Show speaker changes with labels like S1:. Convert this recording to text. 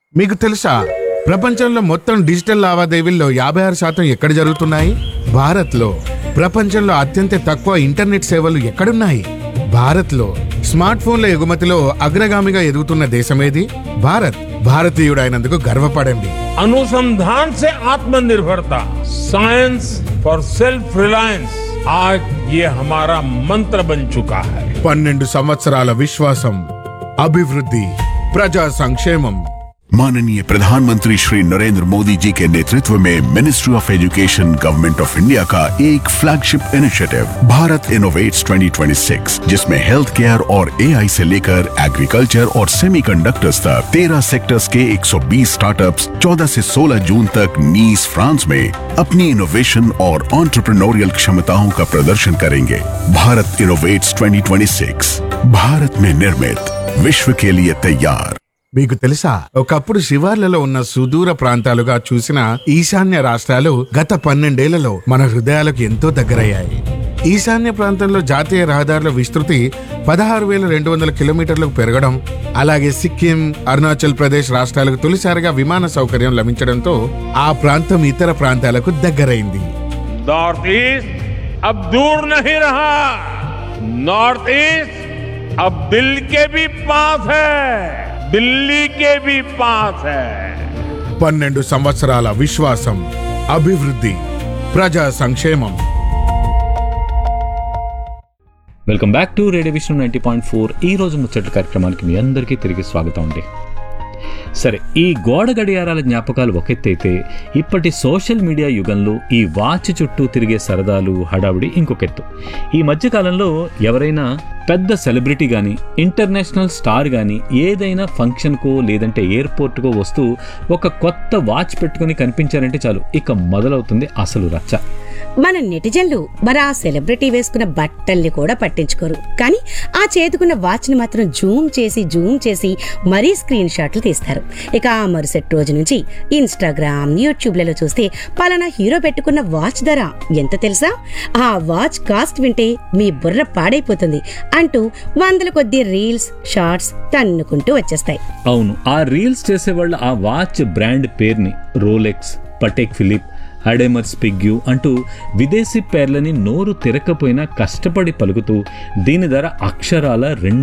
S1: మీకు తెలుసా ప్రపంచంలో మొత్తం డిజిటల్ లావాదేవీల్లో యాభై ఆరు శాతం ఎక్కడ జరుగుతున్నాయి భారత్లో ప్రపంచంలో అత్యంత తక్కువ ఇంటర్నెట్ సేవలు ఎక్కడున్నాయి భారత్లో స్మార్ట్ ఫోన్ల ఎగుమతిలో అగ్రగామిగా ఎదుగుతున్న దేశమేది భారత్ భారతీయుడైనందుకు గర్వపడండి
S2: अनुसंधान से आत्मनिर्भरता साइंस फॉर सेल्फ रिलायंस आज ये हमारा मंत्र बन चुका है
S1: పన్నెండు సంవత్సరాల విశ్వాసం అభివృద్ధి ప్రజా సంక్షేమం
S3: माननीय प्रधानमंत्री श्री नरेंद्र मोदी जी के नेतृत्व में ministry of education government of India का एक फ्लैगशिप इनिशिएटिव भारत इनोवेट्स 2026 जिसमें हेल्थ केयर और एआई से लेकर एग्रीकल्चर और सेमीकंडक्टर्स तक 13 सेक्टर्स के 120 स्टार्टअप्स 14 से 16 जून तक नीस फ्रांस में अपनी इनोवेशन और ऑन्टरप्रनोरियल क्षमताओं का प्रदर्शन करेंगे भारत इनोवेट्स 2026 भारत में निर्मित विश्व के लिए तैयार
S1: మీకు తెలుసా ఒకప్పుడు శివార్లలో ఉన్న సుదూర ప్రాంతాలుగా చూసిన ఈశాన్య రాష్ట్రాలు గత పన్నెండేళ్లలో మన హృదయాలకు ఎంతో దగ్గరయ్యాయి ఈశాన్య ప్రాంతంలో జాతీయ రహదారుల విస్తృతి పదహారు వేల రెండు వందల కిలోమీటర్లకు పెరగడం అలాగే సిక్కిం అరుణాచల్ ప్రదేశ్ రాష్ట్రాలకు తొలిసారిగా విమాన సౌకర్యం లభించడంతో ఆ ప్రాంతం ఇతర ప్రాంతాలకు దగ్గరైంది
S2: नॉर्थ ईस्ट अब दूर नहीं रहा नॉर्थ ईस्ट अब दिल के भी पास है दिल्ली के भी पास है
S1: పన్నెండు సంవత్సరాల విశ్వాసం అభివృద్ధి ప్రజా సంక్షేమం
S4: welcome back to radio Vishnu ninety point four ఈ రోజు ముచ్చట్ల కార్యక్రమానికి మీ అందరికీ తిరిగి స్వాగతం అండి సరే ఈ గోడ గడియారాల జ్ఞాపకాలు ఒకెత్తైతే ఇప్పటి సోషల్ మీడియా యుగంలో ఈ వాచ్ చుట్టూ తిరిగే సరదాలు హడావుడి ఇంకొకెత్తు ఈ మధ్యకాలంలో ఎవరైనా పెద్ద సెలబ్రిటీ కానీ ఇంటర్నేషనల్ స్టార్ కానీ ఏదైనా ఫంక్షన్కో లేదంటే ఎయిర్పోర్ట్కో వస్తూ ఒక కొత్త వాచ్ పెట్టుకుని కనిపించారంటే చాలు ఇక మొదలవుతుంది అసలు రచ్చ
S5: మన నెటిజన్లు మరి ఆ సెలబ్రిటీ వేసుకున్న బట్టల్ని కూడా పట్టించుకోరు కానీ ఆ చేతుకున్న వాచ్ ని మాత్రం జూమ్ చేసి జూమ్ చేసి మరీ స్క్రీన్ షాట్లు తీస్తారు ఇక ఆ మరుసటి రోజు నుంచి ఇన్స్టాగ్రామ్ యూట్యూబ్లలో చూస్తే పలానా హీరో పెట్టుకున్న వాచ్ ధర ఎంత తెలుసా ఆ వాచ్ కాస్ట్ వింటే మీ బుర్ర పాడైపోతుంది అంటూ వందల కొద్ది రీల్స్ షార్ట్స్ తన్నుకుంటూ వచ్చేస్తాయి
S4: అవును ఆ రీల్స్ చేసేవాళ్ళు ఆ వాచ్ బ్రాండ్ పేరుని రోలెక్స్ పటేక్ ఫిలిప్ అడెమర్ స్పిగ్యూ అంటూ విదేశీ పేర్లని నోరు తిరగకపోయినా కష్టపడి పలుకుతూ దీని ధర అక్షరాల రెండు